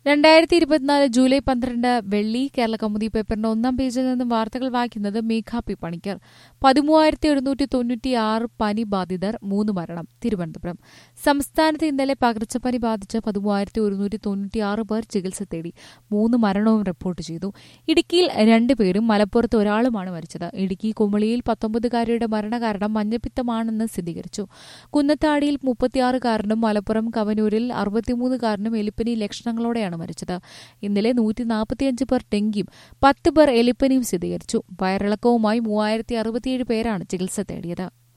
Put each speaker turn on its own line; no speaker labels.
രണ്ടായിരത്തി ഇരുപത്തിനാല് ജൂലൈ പന്ത്രണ്ട് വെള്ളി കേരള കൗമുദി പേപ്പറിന്റെ ഒന്നാം പേജിൽ നിന്നും വാർത്തകൾ വായിക്കുന്നത് മേഘ പി പണിക്കർ പതിമൂവായിരത്തി എഴുന്നൂറ്റി തൊണ്ണൂറ്റി ആറ് പനി ബാധിതർ മൂന്ന് മരണം തിരുവനന്തപുരം സംസ്ഥാനത്ത് ഇന്നലെ പകർച്ചപ്പനി ബാധിച്ച് പതിമൂവായിരത്തി ഒരുന്നൂറ്റി തൊണ്ണൂറ്റി ആറ് പേർ ചികിത്സ തേടി മൂന്ന് മരണവും റിപ്പോർട്ട് ചെയ്തു ഇടുക്കിയിൽ രണ്ടുപേരും മലപ്പുറത്ത് ഒരാളുമാണ് മരിച്ചത് ഇടുക്കി കുമളിയിൽ പത്തൊമ്പതുകാരിയുടെ മരണകാരണം മഞ്ഞപ്പിത്തമാണെന്ന് സ്ഥിരീകരിച്ചു കുന്നത്താടിയിൽ മുപ്പത്തിയാറുകാരനും മലപ്പുറം കവനൂരിൽ അറുപത്തിമൂന്നുകാരനും എലിപ്പനി ലക്ഷണങ്ങളോടെയാണ് മരിച്ചത് ഇന്നലെ നൂറ്റി നാൽപ്പത്തിയഞ്ച് പേർ ഡെങ്കിയും പത്ത് പേർ എലിപ്പനിയും സ്ഥിരീകരിച്ചു വയറിളക്കവുമായി മൂവായിരത്തി അറുപത്തിയേഴ് പേരാണ് ചികിത്സ തേടിയത്